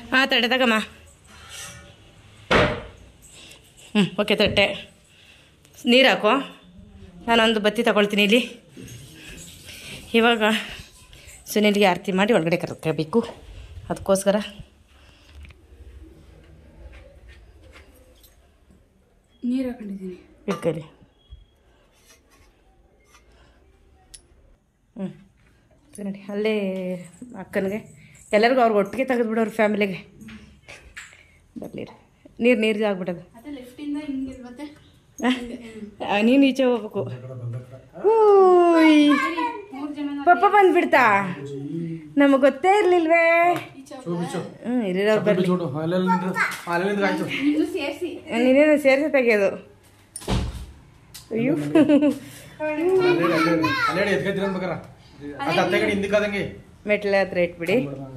ಹಾಂ ತಟ್ಟೆ ತಗಮ್ಮ ಹ್ಞೂ ಓಕೆ ತಟ್ಟೆ ನೀರು ಹಾಕೋ ನಾನೊಂದು ಬತ್ತಿ ತಗೊಳ್ತೀನಿ ಇಲ್ಲಿ ಇವಾಗ ಸುನೀಲ್ಗೆ ಆರತಿ ಮಾಡಿ ಒಳಗಡೆ ಕರ್ಕೋಬೇಕು ಅದಕ್ಕೋಸ್ಕರ ನೀರು ಹಾಕೊಂಡಿದ್ದೀನಿ ಇಟ್ಕೊಳ್ಳಿ ಹ್ಞೂ ನೋಡಿ ಅಲ್ಲೇ ಅಕ್ಕನಿಗೆ ಎಲ್ಲರಿಗೂ ಅವ್ರಿಗೆ ಒಟ್ಟಿಗೆ ತೆಗೆದ್ಬಿಡು ಅವ್ರ ಫ್ಯಾಮಿಲಿಗೆ ಬರಲಿ ನೀರು ನೀರಿಗೆ ಆಗ್ಬಿಟ್ಟದು ಅದೇ ಲೆಫ್ಟಿಂದ ಹಿಂಗೆ ಮತ್ತೆ ನೀನು ಈಚೆ ಹೋಗ್ಬೇಕು ಹೂಯ್ ಮೂರು ಜನ ಪಪ್ಪ ಬಂದ್ಬಿಡ್ತಾ ನಮಗೆ ಗೊತ್ತೇ ಇರ್ಲಿಲ್ವೇ ಹ್ಞೂ ಇರೋರು ಬರಲಿ ಚೂಡು ಅಲ್ಲೆಲ್ಲ ನಿಂತ್ರು ಅಲ್ಲೆಲ್ಲ ಆಯ್ತು ಇನ್ನು ಸೇರಿಸಿ ನೀನೇನು ಸೇರಿಸಿ ತೆಗಿಯೋದು ಅಯ್ಯೋ ಅಲ್ಲೇಡಿ ಎದ್ಕೈತಿ ಅನ್ಬೇಕಾರ ಅತ್ತ ಅತ್ತೆ ಕಡೆ ಹಿಂದಕ್ಕೆ ಆದಂಗೆ ಮೆಟ್ಲ ಹತ್ರ ಇಟ್ಬಿಡಿ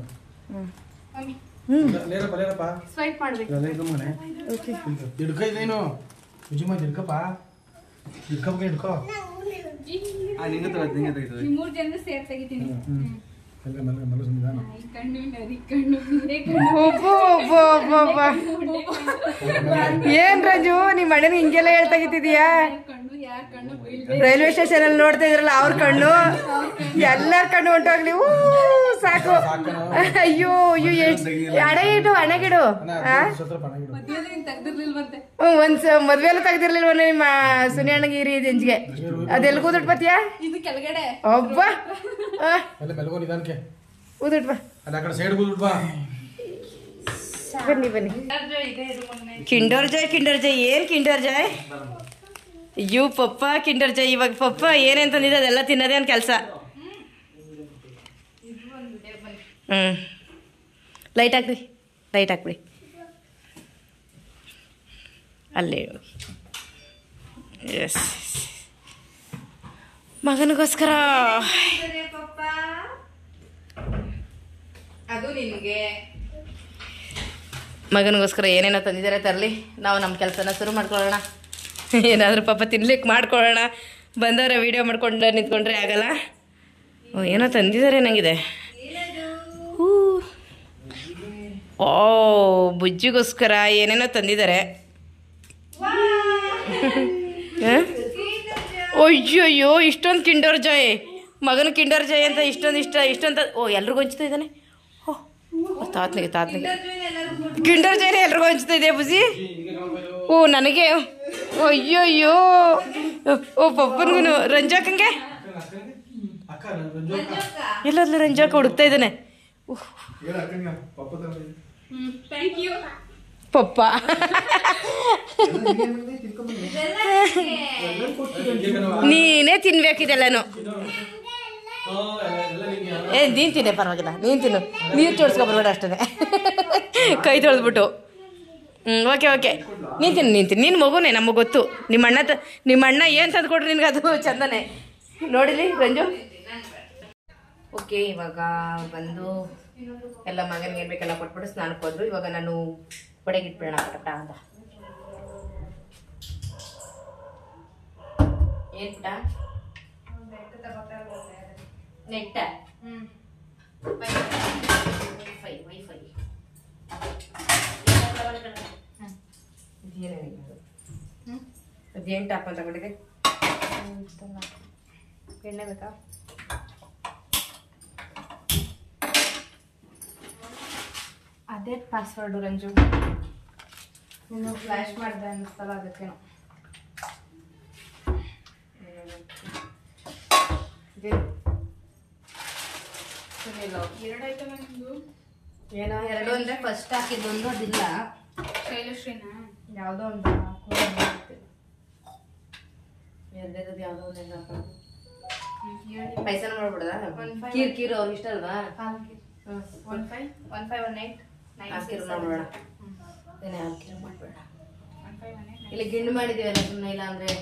ಲೇರಪ್ಪ ಲೇರಪ್ಪ ಸ್ವೈಪ್ ಮಾಡ್ಬೇಕು ಅಲ್ಲೇ ಇದು ಮನೆ ಓಕೆ ಹಿಡ್ಕ ಇದೇನು ವಿಜಯಮ್ಮ ಹಿಡ್ಕಪ್ಪ ಹಿಡ್ಕಪ್ಪ ಹಿಡ್ಕೋ ಆ ನಿಂಗೆ ತೆಗೆದು ನಿಂಗೆ ತೆಗೆದು ಈ ಮೂರು ಜನ ಸೇರ್ ತೆಗಿತೀನಿ ಮೆಲ್ಲ ಮೆಲ್ಲ ಮೆಲ್ಲ ಸುಮ್ಮನೆ ಈ ಕಣ್ಣು ನರಿ ಕಣ್ಣು ಹಿಂದೆ ಕಣ್ಣು ಒಬ್ಬ ಒಬ್ಬ ಒಬ್ಬ ಒಬ್ಬ ಏನ್ ರಾಜು ನಿಮ್ಮ ಅಣ್ಣನ ಹಿಂಗೆಲ್ಲ ಹೇಳ್ತಾಗಿದ್ದೀಯಾ ಕಣ್ಣು ಯಾ ಕಣ್ಣು ಬೀಳ್ದೆ ರೈಲ್ವೆ ಸ್ಟೇಷನ್ ಅಲ್ಲಿ ನೋಡ್ತಾ ಇದ್ರಲ್ಲ ಅವ್ರ ಕಣ್ಣು ಎಲ್ಲರ ಕಣ್ಣು ಹೊಂಟೋಗ್ಲಿ ಊ ಸಾಕು ಅಯ್ಯೋ ಅಯ್ಯೋ ಎಷ್ಟ್ ಅಣಗಿಡು ಅಣಗಿಡು ಆ? ಸತ್ರ ಪಣಗಿಡು ಮಧ್ಯದಲ್ಲಿ ನೀನ್ ತೆಗ್ದಿರ್ಲಿಲ್ವಂತೆ ಹ್ಮ್, ಒಂದ್ ಸ ಮದ್ವೆ ಎಲ್ಲ ತೆಗ್ದಿರ್ಲಿಲ್ವ ನಿಮ್ಮ ಸುನಿ ಅಣ್ಣಗೆ ಈ ರೀತಿ ಹೆಂಜಿಗೆ ಅದೆಲ್ಲ ಕೂದಿಟ್ಬತ್ತೀಯಾ ಇದು ಕೆಳಗಡೆ ಒಬ್ಬ ಆ, ಮೆಲ್ಲ ಮೆಲ್ಗೋ ನಿಧಾನಕ್ಕೆ ಕೂದಿಟ್ಬಾ ಅಲ್ಲಿ ಆ ಕಡೆ ಸೈಡ್ ಕೂತ್ಬಿಟ್ ಬಾ ಬನ್ನಿ ಬನ್ನಿ ಕಿಂಡರ್ ಜಾಯ್ ಕಿಂಡರ್ ಜಾಯ್ ಏನ್ ಕಿಂಡರ್ ಜಾಯ್ ಅಯ್ಯೋ ಪಪ್ಪ ಕಿಂಡರ್ ಜಾಯ್ ಇವಾಗ ಪಪ್ಪ ಏನೇನ್ ತಂದಿದೆ ಅದೆಲ್ಲ ತಿನ್ನೋದೇ ಒಂದು ಕೆಲಸ ಹ್ಞೂ ಲೈಟ್ ಹಾಕ್ರಿ ಲೈಟ್ ಹಾಕ್ಬಿಡಿ ಅಲ್ಲೇ ಎಸ್ ಮಗನಿಗೋಸ್ಕರ ಅದು ನಿನ್ಗೆ ಮಗನಿಗೋಸ್ಕರ ಏನೇನೋ ತಂದಿದ್ದಾರೆ ತರಲಿ ನಾವು ನಮ್ಮ ಕೆಲಸನ ಶುರು ಮಾಡ್ಕೊಳ್ಳೋಣ ಏನಾದರೂ ಪಾಪ ತಿನ್ಲಿಕ್ಕೆ ಮಾಡ್ಕೊಳ್ಳೋಣ ಬಂದವರ ವೀಡಿಯೋ ಮಾಡ್ಕೊಂಡು ನಿಂತ್ಕೊಂಡ್ರೆ ಆಗಲ್ಲ ಓ ಏನೋ ತಂದಿದ್ದಾರೆ ನಂಗಿದೆ ಹೂ. ಓ ಬುಜ್ಜಿಗೋಸ್ಕರ ಏನೇನೋ ತಂದಿದ್ದಾರೆ ಹ? ಅಯ್ಯಯ್ಯೋ ಇಷ್ಟೊಂದು ಕಿಂಡರ್ ಜಾಯ್ ಮಗನ ಕಿಂಡರ್ ಜಾಯ್ ಅಂತ ಇಷ್ಟೊಂದು ಇಷ್ಟ ಇಷ್ಟೊಂದು ಓ ಎಲ್ರಿಗೂ ಹಂಚ್ತಾ ಇದ್ದಾನೆ ಓ ತಾತನಿಗೆ ತಾತನಿಗೆ ಕಿಂಡರ್ ಜಾಯ್ನ ಎಲ್ರಿಗೂ ಹಂಚ್ತಾ ಇದೆ ಬುಜಿ ಓ ನನಗೆ ಅಯ್ಯಯ್ಯೋ ಓ ಪಪ್ಪನಿಗೂ ರಂಜಾಕಂಗೆ ಅಕ್ಕ ರಂಜು ಅಕ್ಕ ಎಲ್ಲದ್ಲು ರಂಜಾಕ ಹುಡುಕ್ತಾ ಇದ್ದಾನೆ ಉಹ್, ಹೇಳ ಅಕ್ಕನಿಗೆ ಪಪ್ಪ ತಂದೆ ಹ್ಮ್ ಥ್ಯಾಂಕ್ ಯು ಪಪ್ಪ ನೀನೇ ತಿನ್ಬೇಕಿದೆಲ್ಲನು ಏ ನೀನು ತಿನ್ನೆ ಪರವಾಗಿಲ್ಲ ನೀನು ತಿನ್ನು ನೀರು ತೋರಿಸ್ಕೊಬರ್ಬೇಡ ಅಷ್ಟೇ ಕೈ ತೊಳೆದ್ಬಿಟ್ಟು ಹ್ಞೂ ಓಕೆ ಓಕೆ ನೀನು ತಿನ್ನು ನೀನು ತಿನ್ನು ನಿನ್ನ ಮಗುನೇ ನಮಗೆ ಗೊತ್ತು ನಿಮ್ಮ ಅಣ್ಣ ತ ನಿಮ್ಮ ಅಣ್ಣ ಏನು ತಂದು ಕೊಡ್ರಿ ನಿನ್ಗೆ ಅದು ಚಂದನೆ ನೋಡಿಲಿ ರಂಜು ಓಕೆ ಇವಾಗ ಬಂದು ಎಲ್ಲ ಮಗನಿಗೆ ಏನು ಬೇಕೆಲ್ಲ ಕೊಟ್ಬಿಟ್ಟು ಸ್ನಾನಕ್ಕೆ ಹೋದ್ರು ಇವಾಗ ನಾನು ಹೊಡೆಗೆ ಇಟ್ಬಿಡೋಣ ಪಟ ಅಂತ ಏನು ಪುಟ ನೆಟ್ಟ ಹ್ಮ್ ವೈಫೈ ವೈಫೈ ಅದೇನು ಟಾಪ್ ಅಂತ ತಗೊಂಡಿದೆ ಎಣ್ಣೆ ಬೇಕಾ ಅದೇ ಪಾಸ್ವರ್ಡು ರಂಜು ನೀನು ಫ್ಲಾಶ್ ಮಾಡಿದೆ ಅನ್ನಿಸ್ತಲ್ಲ ಅದಕ್ಕೇನೋ ಎರಡು ಐಟಮ್ ನಿಮ್ದು ಏನೋ ಎರಡು ಅಂದ್ರೆ ಫಸ್ಟ್ ಹಾಕಿದ್ದೊಂದು ಅದಿಲ್ಲ ಶೈಲಶ್ರೀನಾ ಯಾವುದೋ ಒಂದು ಎರಡೇದು ಯಾವುದೋ ಒಂದು ಹೆಂಗೆ ಹಾಕೋದು ಹೇಳಿ ಪೈಸನ ಮಾಡ್ಬಿಡದ One five. ಕೀರ್ ಕೀರು ಅವ್ರು ಇಷ್ಟ ಅಲ್ವಾ ಕಾಲ್ಗೆ ಹ್ಞೂ one five one five one eight nine ಹಾಕಿರು ಮಾಡ್ಬೇಡ ಏನೇ ಹಾಕಿರು ಮಾಡ್ಬೇಡ ಒನ್ ಫೈವ್ ಒನ್ ಏಯ್ಟ್ ಇಲ್ಲಿ ಗಿಂಡು ಮಾಡಿದೀವಲ್ಲ ಸುಮ್ಮನೆ ಇಲ್ಲ ಅಂದ್ರೆ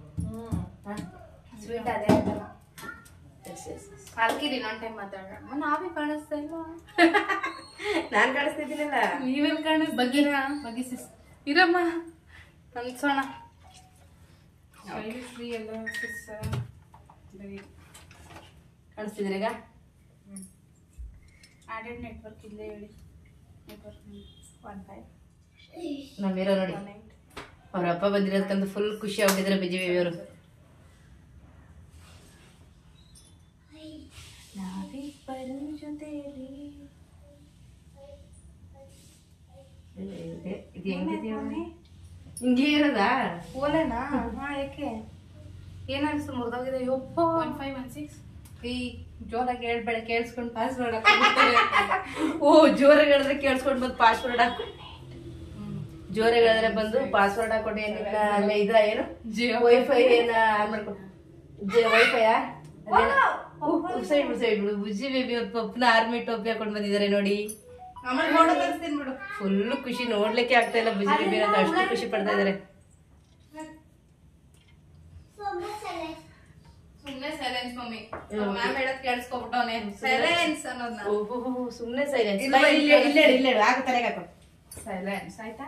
ಸ್ವೀಟ್ ಅದೇ ಕಾಲ್ಕಿರಿ ಇನ್ನೊಂದು ಟೈಮ್ ಮಾತಾಡೋಣ ನಾವೇ ಕಾಣಿಸ್ತಾ ಇಲ್ವಾ ನಾನು ಕಾಣಿಸ್ತಿದ್ದೀನಲ್ಲ ನೀವೆಲ್ಲಿ ಕಾಣಿಸ್ ಬಗ್ಗಿರ ಬಗ್ಗಿಸಿ ಇರಮ್ಮ ಅನ್ಸೋಣ ಶೈಲಶ್ರೀ ಎಲ್ಲ ಸಿಸ್ ಕಾಣಿಸ್ತಿದ್ದೀರ ಈಗ ಆಡೆಡ್ ನೆಟ್ವರ್ಕ್ ಇಲ್ಲೇ ಹೇಳಿ ಒನ್ ಫೈವ್ ನಮ್ಮಿರೋ ನೋಡಿ ಒನ್ ಏಟ್ ಅವ್ರ ಅಪ್ಪ ಬಂದಿರೋದಕ್ಕಂತ ಫುಲ್ ಖುಷಿ ಆಗ್ಬಿಟ್ಟಿದ್ರೆ ಬಿಜಿ ಬೇಬಿ ಅವರು ನಾವಿಬ್ಬರು ಜೊತೆಲಿ ಇದು ಹೆಂಗಿದೆ ಹಿಂಗೆ ಇರೋದಾ ಓಲೆನಾ ಹಾ ಯಾಕೆ ಏನನ್ಸ್ತು ಮುರಿದೋಗಿದೆ ಯಪ್ಪ ಒನ್ ಫೈವ್ ಒನ್ ಸಿಕ್ಸ್ ಈ ಜೋರಾಗಿ ಹೇಳ್ಬೇಡ ಕೇಳಿಸ್ಕೊಂಡು ಪಾಸ್ ಮಾಡಕ್ಕೆ ಓ ಜೋರಾಗಿ ಹೇಳಿದ್ರೆ ಕೇಳಿಸ್ಕೊಂಡು ಬಂದು ಪಾಸ್ವರ್ಡ್ ಹಾಕು ಜೋರಾಗಿ ಹೇಳಿದ್ರೆ ಬಂದು ಪಾಸ್ವರ್ಡ್ ಹಾಕೊಂಡು ಏನಿಲ್ಲ ಅಲ್ಲೇ ಇದ್ರ ಏನು ಜಿಯೋ ವೈಫೈ ಏನ ಆನ್ ಮಾಡ್ಕೊಂಡು ವೈಫೈಯಾ ಸೈಡ್ ಬಿಡು ಸೈಡ್ ಬಿಡು ಬುಜ್ಜಿ ಬೇಬಿ ಅವ್ರ ಪಪ್ಪನ ಆರ್ಮಿ ಟೋಪಿ ಹಾಕೊಂಡು ಬಂದಿದ್ದಾರೆ ನೋಡಿ ಆಮೇಲೆ ಫೋಟೋ ತರಿಸ್ತೀನಿ ಬಿಡು ಫುಲ್ ಖುಷಿ ನೋಡ್ಲಿಕ್ಕೆ ಆಗ್ತಾ ಇಲ್ಲ ಬುಜ್ಜಿ ಬೇಬಿ ಅಂತ ಅಷ್ಟು ಖುಷಿ ಪಡ್ತಾ ಇದಾರೆ ಸುಮ್ಮನೆ ಸೈಲೆನ್ಸ್ ಮಮ್ಮಿ ಮ್ಯಾಮ್ ಹೇಳೋದ್ ಕೇಳಿಸ್ಕೊಬಿಟ್ಟವನೆ ಸೈಲೆನ್ಸ್ ಅನ್ನೋದ್ನ ಓಹೋ ಸುಮ್ನೆ ಸೈಲೆನ್ಸ್ ಇಲ್ಲ, ಇಲ್ಲ, ಇಲ್ಲೇ ಇಲ್ಲೇ ಇಲ್ಲೇ ಹಾಕು ತಲೆಗೆ ಹಾಕು ಸೈಲೆನ್ಸ್ ಆಯ್ತಾ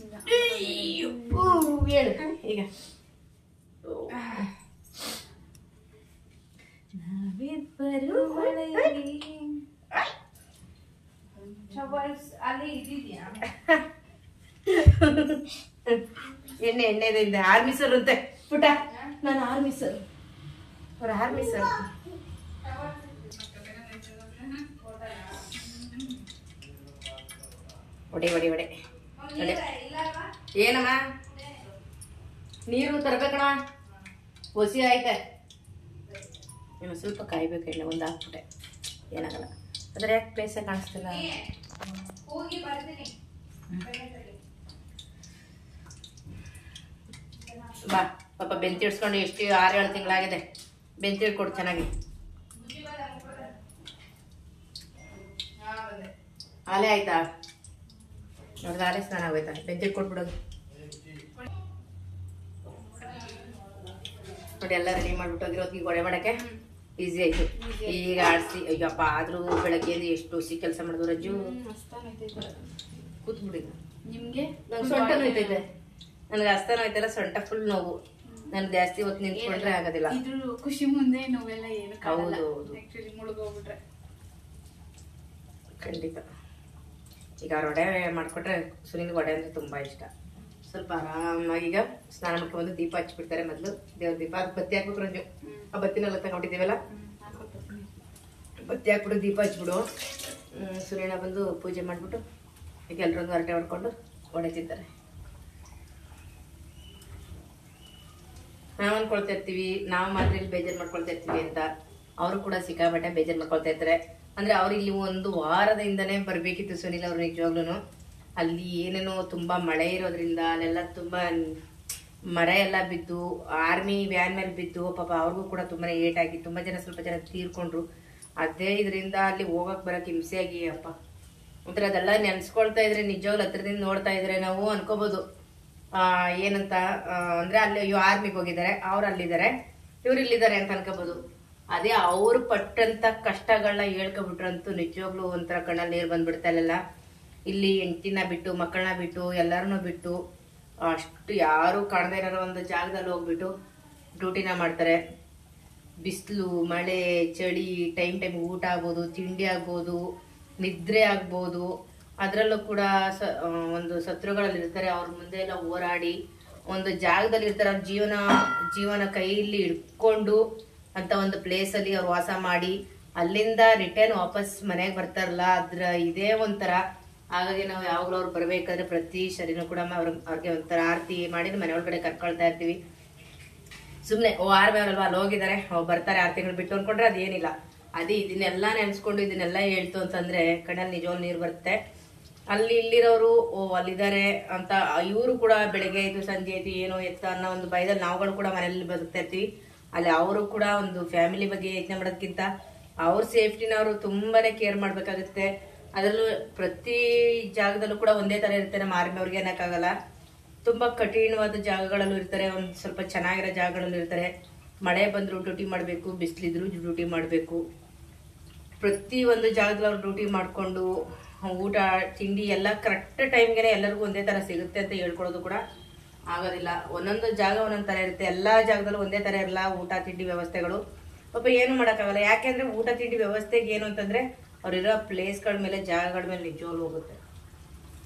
ಊ, ಹೇಳು ಈಗ ನಾವಿಬ್ಬರು ಮಳೆಯಲ್ಲಿ ಚವಲ್ಸ್ ಅಲ್ಲಿ ಇದಿದ್ಯಾ ಎಣ್ಣೆ ಎಣ್ಣೆದಿಂದ ಆರ್ಮಿ ಸರ್ ಅಂತೆ ಪುಟ ನಾನು ಆರ್ಮಿ ಸರ್ ಅವ್ರ ಆರ್ಮಿ ಸರ್ ಒಡೆ ಒಡೆ ಒಡೆ ಒಡೆ ಏನಮ್ಮ ನೀರು ತರ್ಬೇಕಣ ಹೊಸಿ ಆಯ್ತೆ ಇನ್ನು ಸ್ವಲ್ಪ ಕಾಯ್ಬೇಕು ಎಣ್ಣೆ ಒಂದು ಹಾಕ್ಬಿಟ್ಟೆ ಏನಾಗಲ್ಲ ಅದ್ರ ಯಾಕೆ ಪ್ಲೇಸೇ ಕಾಣಿಸ್ತಿಲ್ಲ ಹೋಗಿ ಬರ್ತೀನಿ ಬಾ ಪಾಪ ಬೆಂತಿ ಇಡ್ಸ್ಕೊಂಡು ಎಷ್ಟು ಆರು ಏಳು ತಿಂಗಳಾಗಿದೆ ಬೆಂತಿ ಇಟ್ಕೊಡು ಚೆನ್ನಾಗಿ ಆಲೆ ಆಯ್ತಾ ನೋಡ್ದ ಆಲೆ ಸ್ನಾನ ಆಗೋಯ್ತಾ ಬೆಂತಿ ಇಟ್ಕೊಟ್ಬಿಡೋದು ನೋಡಿ ಎಲ್ಲ ರೆಡಿ ಮಾಡ್ಬಿಟ್ಟು ಹೋಗಿರೋದು ಈಗ ಒಡೆ ಮಾಡಕ್ಕೆ ಈಸಿ ಆಯ್ತು ಈಗ ಆಡಿಸಿ ಅಯ್ಯಪ್ಪ ಆದ್ರೂ ಬೆಳಗ್ಗೆ ಎಷ್ಟು ಹುಸಿ ಕೆಲಸ ಮಾಡಿದ್ರು ರಜ್ಜು ಕೂತ್ಬಿಡಿ ನಿಮ್ಗೆ ನಂಗೆ ಸೊಂಟ ನೋಯ್ತೈತೆ ನನಗೆ ಹಸ್ತ ನೋಯ್ತಲ್ಲ ಸೊಂಟ ಫುಲ್ ನೋವು ನನ್ಗೆ ಜಾಸ್ತಿ ಹೊತ್ತು ನಿಂತ್ಕೊಂಡ್ರೆ ಆಗೋದಿಲ್ಲ ಇದ್ರ ಖುಷಿ ಮುಂದೆ ನೋವೆಲ್ಲ ಏನು ಕಾಣಲ್ಲ ಹೌದು, ಹೌದು. ಆಕ್ಚುಲಿ ಮುಳುಗೋಗ್ಬಿಟ್ರೆ ಖಂಡಿತ ಈಗ ಅವ್ರ ವಡೆ ಮಾಡ್ಕೊಟ್ರೆ ಸುನಿಲ್ಗೆ ವಡೆ ಅಂದ್ರೆ ತುಂಬಾ ಇಷ್ಟ ಸ್ವಲ್ಪ ಆರಾಮಾಗಿ ಈಗ ಸ್ನಾನ ಮಾಡ್ಕೊಂಡು ಬಂದು ದೀಪ ಹಚ್ಬಿಡ್ತಾರೆ ಮೊದಲು ದೇವ್ರ ದೀಪ ಅದಕ್ಕೆ ಬತ್ತಿ ಹಾಕ್ಬೇಕು ರಂಜು ಆ ಬತ್ತಿನೆಲ್ಲ ತಗೊಂಡಿದ್ದೀವಲ್ಲ ಬತ್ತಿ ಹಾಕ್ಬಿಟ್ಟು ದೀಪ ಹಚ್ಬಿಡು ಹ್ಮ್, ಸೂರ್ಯನ ಬಂದು ಪೂಜೆ ಮಾಡ್ಬಿಟ್ಟು ಈಗ ಎಲ್ರೊಂದು ಹರಟೆ ಹೊಡ್ಕೊಂಡು ವಡೆ ತಿಂತಾರೆ ನಾವು ಅನ್ಕೊಳ್ತಾ ಇರ್ತೀವಿ ನಾವು ಮಾತ್ರ ಇಲ್ಲಿ ಬೇಜಾರು ಮಾಡ್ಕೊಳ್ತಾ ಇರ್ತೀವಿ ಅಂತ ಅವರು ಕೂಡ ಸಿಕ್ಕಾಪಟ್ಟೆ ಬೇಜಾರು ಮಾಡ್ಕೊಳ್ತಾ ಇರ್ತಾರೆ ಅಂದ್ರೆ ಅವ್ರು ಇಲ್ಲಿ ಒಂದು ವಾರದಿಂದನೇ ಬರ್ಬೇಕಿತ್ತು ಸುನಿಲ್ ಅವ್ರು ನಿಜವಾಗ್ಲೂ ಅಲ್ಲಿ ಏನೇನೋ ತುಂಬಾ ಮಳೆ ಇರೋದ್ರಿಂದ ಅಲ್ಲೆಲ್ಲ ತುಂಬಾ ಮರ ಎಲ್ಲ ಬಿದ್ದು ಆರ್ಮಿ ವ್ಯಾನ್ ಮೇಲೆ ಬಿದ್ದು ಪಾಪ ಅವ್ರಿಗೂ ಕೂಡ ತುಂಬಾನೇ ಏಟ್ ಆಗಿ ತುಂಬಾ ಜನ ಸ್ವಲ್ಪ ಜನ ತೀರ್ಕೊಂಡ್ರು ಅದೇ ಇದರಿಂದ ಅಲ್ಲಿ ಹೋಗಕ್ ಬರಕ್ ಹಿಂಸೆಯಾಗಿ ಅಪ್ಪ ಒಂಥರ ಅದೆಲ್ಲ ನೆನ್ಸ್ಕೊಳ್ತಾ ಇದ್ರೆ ನಿಜವಾಗ್ಲೂ ಹತ್ರದಿಂದ ನೋಡ್ತಾ ಇದ್ರೆ ನಾವು ಅನ್ಕೋಬಹುದು ಆ ಏನಂತ ಆ, ಅಂದ್ರೆ ಅಲ್ಲಿ ಅಯ್ಯೋ ಆರ್ಮಿಗೆ ಹೋಗಿದ್ದಾರೆ ಅವ್ರು ಅಲ್ಲಿದ್ದಾರೆ ಇವ್ರು ಇಲ್ಲಿದ್ದಾರೆ ಅಂತ ಅನ್ಕೋಬಹುದು ಅದೇ ಅವ್ರು ಪಟ್ಟಂತ ಕಷ್ಟಗಳನ್ನ ಹೇಳ್ಕೊಬಿಟ್ರಂತೂ ನಿಜವಾಗ್ಲೂ ಒಂಥರ ಕಣ್ಣಲ್ಲಿ ನೀರು ಬಂದ್ಬಿಡ್ತಾ ಇಲ್ಲಲ್ಲ ಇಲ್ಲಿ ಹೆಂಡತಿನ ಬಿಟ್ಟು ಮಕ್ಕಳನ್ನ ಬಿಟ್ಟು ಎಲ್ಲರನ್ನೂ ಬಿಟ್ಟು ಅಷ್ಟು ಯಾರು ಕಾಣದೇ ಇರೋ ಒಂದು ಜಾಗದಲ್ಲಿ ಹೋಗ್ಬಿಟ್ಟು ಡ್ಯೂಟಿನ ಮಾಡ್ತಾರೆ ಬಿಸಿಲು ಮಳೆ ಚಳಿ ಟೈಮ್ ಟೈಮ್ ಊಟ ಆಗ್ಬೋದು ತಿಂಡಿ ಆಗ್ಬೋದು ನಿದ್ರೆ ಆಗ್ಬೋದು ಅದರಲ್ಲೂ ಕೂಡ ಸ ಆ, ಒಂದು ಶತ್ರುಗಳಲ್ಲಿ ಇರ್ತಾರೆ ಅವ್ರ ಮುಂದೆ ಎಲ್ಲ ಹೋರಾಡಿ ಒಂದು ಜಾಗದಲ್ಲಿ ಇರ್ತಾರೆ ಅವ್ರ ಜೀವನ ಜೀವನ ಕೈಯಲ್ಲಿ ಇಟ್ಕೊಂಡು ಅಂತ ಒಂದು ಪ್ಲೇಸ್ ಅಲ್ಲಿ ಅವ್ರು ವಾಸ ಮಾಡಿ ಅಲ್ಲಿಂದ ರಿಟರ್ನ್ ವಾಪಸ್ ಮನೆಗೆ ಬರ್ತಾರಲ್ಲ ಅದ್ರ ಇದೇ ಒಂಥರ ಹಾಗಾಗಿ ನಾವು ಯಾವಾಗಲೂ ಅವ್ರು ಬರ್ಬೇಕಾದ್ರೆ ಪ್ರತಿ ಶರೀರ ಕೂಡ ಅವ್ರ ಅವ್ರಿಗೆ ಒಂಥರ ಆರತಿ ಮಾಡಿ ಮನೆ ಒಳಗಡೆ ಕರ್ಕೊಳ್ತಾ ಇರ್ತೀವಿ ಸುಮ್ನೆ ಓ ಆರ್ಮಿ ಅವರಲ್ವಾ ಅಲ್ಲಿ ಹೋಗಿದ್ದಾರೆ ಅವ್ರು ಬರ್ತಾರೆ ಆರು ತಿಂಗಳು ಬಿಟ್ಟು ಅನ್ಕೊಂಡ್ರೆ ಅದೇನಿಲ್ಲ ಅದೇ ಇದನ್ನೆಲ್ಲ ನೆನ್ಸ್ಕೊಂಡು ಇದನ್ನೆಲ್ಲ ಹೇಳ್ತು ಅಂತಂದ್ರೆ ಕಣ್ಣಲ್ಲಿ ನಿಜವಾಗ್ ನೀರು ಬರುತ್ತೆ ಅಲ್ಲಿ ಇಲ್ಲಿರೋರು ಓ ಅಲ್ಲಿದ್ದಾರೆ ಅಂತ ಇವರು ಕೂಡ ಬೆಳಗ್ಗೆ ಆಯ್ತು ಸಂಜೆ ಆಯ್ತು ಏನೋ ಎತ್ತ ಅನ್ನೋ ಒಂದು ಭಯದಲ್ಲಿ ನಾವುಗಳು ಕೂಡ ಮನೆಯಲ್ಲಿ ಬದುಕ್ತಾ ಇರ್ತೀವಿ ಅಲ್ಲಿ ಅವರು ಕೂಡ ಒಂದು ಫ್ಯಾಮಿಲಿ ಬಗ್ಗೆ ಯೋಚನೆ ಮಾಡೋದಕ್ಕಿಂತ ಅವ್ರ ಸೇಫ್ಟಿನ ಅವರು ತುಂಬಾನೇ ಕೇರ್ ಮಾಡ್ಬೇಕಾಗುತ್ತೆ ಅದರಲ್ಲೂ ಪ್ರತಿ ಜಾಗದಲ್ಲೂ ಕೂಡ ಒಂದೇ ತರ ಇರ್ತಾರೆ ನಮ್ಮ ಆರ್ಮಿ ಅವ್ರಿಗೆ ಅನ್ನಕ್ಕಾಗಲ್ಲ ತುಂಬಾ ಕಠಿಣವಾದ ಜಾಗಗಳಲ್ಲೂ ಇರ್ತಾರೆ ಒಂದ್ ಸ್ವಲ್ಪ ಚೆನ್ನಾಗಿರೋ ಜಾಗಗಳಲ್ಲೂ ಇರ್ತಾರೆ ಮಳೆ ಬಂದ್ರು ಡ್ಯೂಟಿ ಮಾಡಬೇಕು ಬಿಸಿಲಿದ್ರು ಡ್ಯೂಟಿ ಮಾಡಬೇಕು ಪ್ರತಿ ಒಂದು ಜಾಗದಲ್ಲಿ ಅವ್ರು ಡ್ಯೂಟಿ ಮಾಡಿಕೊಂಡು ಊಟ ತಿಂಡಿ ಎಲ್ಲ ಕರೆಕ್ಟ್ ಟೈಮ್ಗೆ ಎಲ್ಲರಿಗೂ ಒಂದೇ ತರ ಸಿಗುತ್ತೆ ಅಂತ ಹೇಳ್ಕೊಳ್ಳೋದು ಕೂಡ ಆಗೋದಿಲ್ಲ ಒಂದೊಂದು ಜಾಗ ಒಂದೊಂದು ತರ ಇರುತ್ತೆ ಎಲ್ಲಾ ಜಾಗದಲ್ಲೂ ಒಂದೇ ತರ ಇರಲ್ಲ ಊಟ ತಿಂಡಿ ವ್ಯವಸ್ಥೆಗಳು ಪಾಪ ಏನು ಮಾಡೋಕ್ಕಾಗಲ್ಲ ಯಾಕೆಂದ್ರೆ ಊಟ ತಿಂಡಿ ವ್ಯವಸ್ಥೆಗೆ ಏನು ಅಂತಂದ್ರೆ ಅವ್ರಿರೋ ಪ್ಲೇಸ್ಗಳ ಮೇಲೆ ಜಾಗಗಳ ಮೇಲೆ ನಿಜವಾಗ್ಲೂ ಹೋಗುತ್ತೆ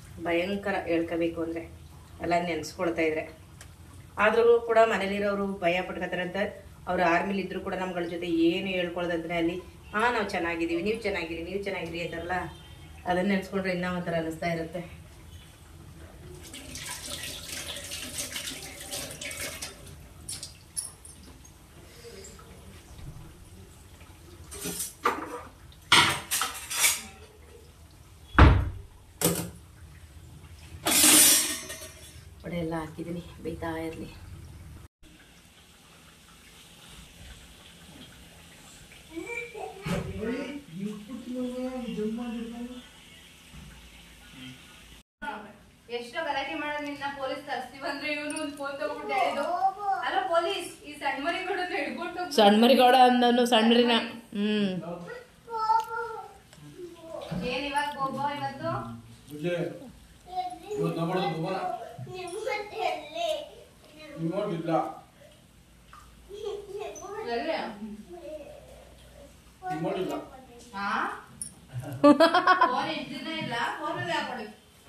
ಭಯಂಕರ ಹೇಳ್ಕೋಬೇಕು ಅಂದರೆ ಎಲ್ಲ ನೆನೆಸ್ಕೊಳ್ತಾ ಇದ್ರೆ ಆದರೂ ಕೂಡ ಮನೇಲಿರೋರು ಭಯ ಪಟ್ಕೋತಾರೆ ಅಂತ ಅವ್ರು ಆರ್ಮಿಲಿ ಇದ್ರು ಕೂಡ ನಮ್ಗಳ ಜೊತೆ ಏನು ಹೇಳ್ಕೊಳ್ದಂದ್ರೆ ಅಲ್ಲಿ ಹಾಂ ನಾವು ಚೆನ್ನಾಗಿದ್ದೀವಿ ನೀವು ಚೆನ್ನಾಗಿರಿ ನೀವು ಚೆನ್ನಾಗಿರಿ ಅಂತಾರಲ್ಲ ಅದನ್ನ ನೆನೆಸ್ಕೊಂಡ್ರೆ ಇನ್ನೂ ಒಂಥರ ಅನಿಸ್ತಾ ಇರುತ್ತೆ ವಡೆ ಎಲ್ಲ ಹಾಕಿದ್ದೀನಿ ಬೇಯ್ತಾ ಇರಲಿ ಎಷ್ಟೋ ಗಲಾಟೆ ಮಾಡೋದು ನಿನ್ನ ಪೊಲೀಸ್ ತರ್ಸ್ತೀವಿ ಅಂದ್ರೆ ಇವನು ಒಂದು ಫೋನ್ ತಗೊಂಡ್ಬಿಟ್ಟು ಹೇಳಿದ್ದು ಅಲ್ಲ ಪೊಲೀಸ್ ಈ ಸಣ್ಣ ಮರಿಗಳು ಹಿಡ್ಕೊಂಡು ಸಣ್ಣ ಮರಿಗೌಡ ಅಂದನು ಸಣ್ಣ ಮರಿನ ಹ್ಞೂ ಏನ್ ಇವಾಗ ಗೋಬೋ ಇವತ್ತು ಬುಜ್ಜಿ ಇವತ್ತು ನಮ್ಮದು ಭುವನ ರಿಮೋಟ್ ಇಲ್ಲ ಎಲ್ಲಿ? ರಿಮೋಟ್ ಇಲ್ಲ ಹಾ ಫೋನ್ ಎಷ್ಟು ದಿನ ಇಲ್ಲ ಫೋನಲ್ಲಿ ಹಾಕೊಳ್ಳಿ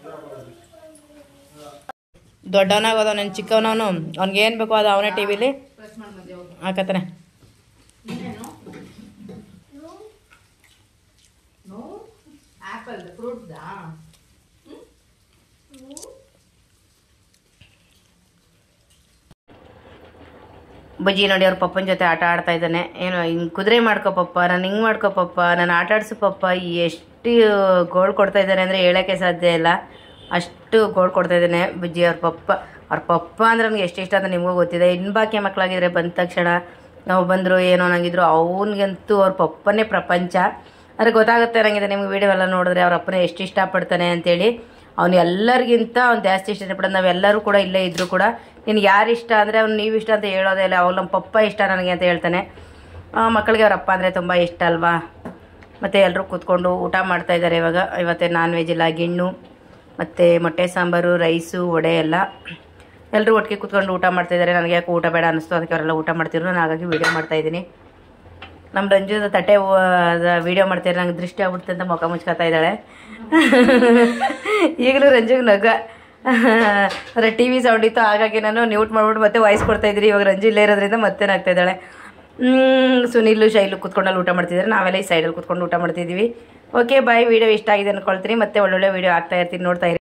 ದೊಡ್ಡವನಾಗೋದ ನನ್ನ ಚಿಕ್ಕವನವನು ಅವ್ನಿಗೆ ಏನು ಬೇಕೋ ಅದು ಅವನೇ ಟಿ ವಿಲಿ ಪ್ರೆಸ್ ಮಾಡಿ ಮಧ್ಯೆ ಹೋಗು ಹಾಕತ್ತಾನೆ ನೀನೇನು ನೋ ಆಪಲ್ ಫ್ರೂಟ್ಸಾ ಬಜ್ಜಿ ನೋಡಿ ಅವ್ರ ಪಪ್ಪನ ಜೊತೆ ಆಟ ಆಡ್ತಾ ಇದ್ದಾನೆ ಏನು ಹಿಂಗೆ ಕುದುರೆ ಮಾಡ್ಕೋ ಪಪ್ಪ ನಾನು ಹಿಂಗೆ ಮಾಡ್ಕೋ ಪಪ್ಪ ನಾನು ಆಟ ಆಡ್ಸು ಪಪ್ಪ ಎಷ್ಟು ಗೋಳ್ ಕೊಡ್ತಾ ಇದ್ದಾನೆ ಅಂದರೆ ಹೇಳೋಕ್ಕೆ ಸಾಧ್ಯ ಇಲ್ಲ ಅಷ್ಟು ಗೋಳ್ ಕೊಡ್ತಾ ಇದ್ದಾನೆ ಬಜ್ಜಿ ಅವ್ರ ಪಪ್ಪ ಅವ್ರ ಪಪ್ಪ ಅಂದ್ರೆ ನಮ್ಗೆ ಎಷ್ಟು ಇಷ್ಟ ಅಂತ ನಿಮಗೂ ಗೊತ್ತಿದೆ ಇನ್ನು ಬಾಕಿ ಮಕ್ಕಳಾಗಿದ್ರೆ ಬಂದ ತಕ್ಷಣ ನಾವು ಬಂದರು ಏನೋ ನಂಗಿದ್ರು ಅವನಿಗಂತೂ ಅವ್ರ ಪಪ್ಪನೇ ಪ್ರಪಂಚ ಆದರೆ ಗೊತ್ತಾಗುತ್ತೆ ನನಗಿದೆ ನಿಮ್ಗೆ ವಿಡಿಯೋ ಎಲ್ಲ ನೋಡಿದ್ರೆ ಅವ್ರ ಅಪ್ಪನೇ ಎಷ್ಟು ಇಷ್ಟಪಡ್ತಾನೆ ಅಂತೇಳಿ ಅವ್ನು ಎಲ್ಲರಿಗಿಂತ ಅವ್ನು ಜಾಸ್ತಿ ಇಷ್ಟಪಡೋದು ನಾವೆಲ್ಲರೂ ಕೂಡ ಇಲ್ಲೇ ಇದ್ದರೂ ಕೂಡ ನೀನು ಯಾರು ಇಷ್ಟ ಅಂದರೆ ಅವ್ನು ನೀವು ಇಷ್ಟ ಅಂತ ಹೇಳೋದೇ ಇಲ್ಲ ಅವ್ನು ನಮ್ಮ ಪಪ್ಪ ಇಷ್ಟ ನನಗೆ ಅಂತ ಹೇಳ್ತಾನೆ ಆ, ಮಕ್ಕಳಿಗೆ ಅವ್ರ ಅಪ್ಪ ಅಂದರೆ ತುಂಬ ಇಷ್ಟ ಅಲ್ವಾ ಮತ್ತು ಎಲ್ಲರೂ ಕೂತ್ಕೊಂಡು ಊಟ ಮಾಡ್ತಾ ಇದ್ದಾರೆ ಇವಾಗ ಇವತ್ತೇ ನಾನ್ ವೆಜ್ ಇಲ್ಲ ಗಿಣ್ಣು ಮತ್ತು ಮೊಟ್ಟೆ ಸಾಂಬಾರು ರೈಸು ವಡೆ ಎಲ್ಲ ಎಲ್ಲರೂ ಒಟ್ಟಿಗೆ ಕೂತ್ಕೊಂಡು ಊಟ ಮಾಡ್ತಾ ಇದ್ದಾರೆ ನನಗೆ ಯಾಕೆ ಊಟ ಬೇಡ ಅನ್ನಿಸ್ತು ಅದಕ್ಕೆ ಅವರೆಲ್ಲ ಊಟ ಮಾಡ್ತಿದ್ರು ನಾನು ಹಾಗಾಗಿ ವೀಡಿಯೋ ಮಾಡ್ತಾ ಇದ್ದೀನಿ ನಮ್ಮ ರಂಜುದ ತಟ್ಟೆ ವಿಡಿಯೋ ಮಾಡ್ತಾರೆ ನಂಗೆ ದೃಷ್ಟಿ ಆಗ್ಬಿಡುತ್ತೆ ಅಂತ ಮುಖ ಮುಚ್ಕೋತಾ ಇದ್ದಾಳೆ ಈಗಲೂ ರಂಜುಗೆ ನಗ ಅಂದರೆ ಟಿ ವಿ ಸೌಂಡ್ ಇತ್ತು ಹಾಗಾಗಿ ನಾನು ನ್ಯೂಟ್ ಮಾಡ್ಬಿಟ್ಟು ಮತ್ತೆ ವಾಯ್ಸ್ ಕೊಡ್ತಾ ಇದ್ರಿ ಇವಾಗ ರಂಜು ಇಲ್ಲೇ ಇರೋದ್ರಿಂದ ಮತ್ತೆ ಆಗ್ತಾ ಇದ್ದಾಳೆ ಹ್ಮ್, ಸುನಿಲು ಶೈಲು ಕೂತ್ಕೊಂಡಲ್ಲಿ ಊಟ ಮಾಡ್ತಿದ್ದಾರೆ ನಾವೆಲ್ಲ ಈ ಸೈಡಲ್ಲಿ ಕೂತ್ಕೊಂಡು ಊಟ ಮಾಡ್ತಿದ್ದೀವಿ ಓಕೆ ಬಾಯ್ ವಿಡಿಯೋ ಇಷ್ಟ ಆಗಿದೆ ಅನ್ಕೊಳ್ತೀನಿ ಮತ್ತೆ ಒಳ್ಳೊಳ್ಳೆ ವಿಡಿಯೋ ಆಗ್ತಾ ಇರ್ತೀನಿ ನೋಡ್ತಾ ಇರಿ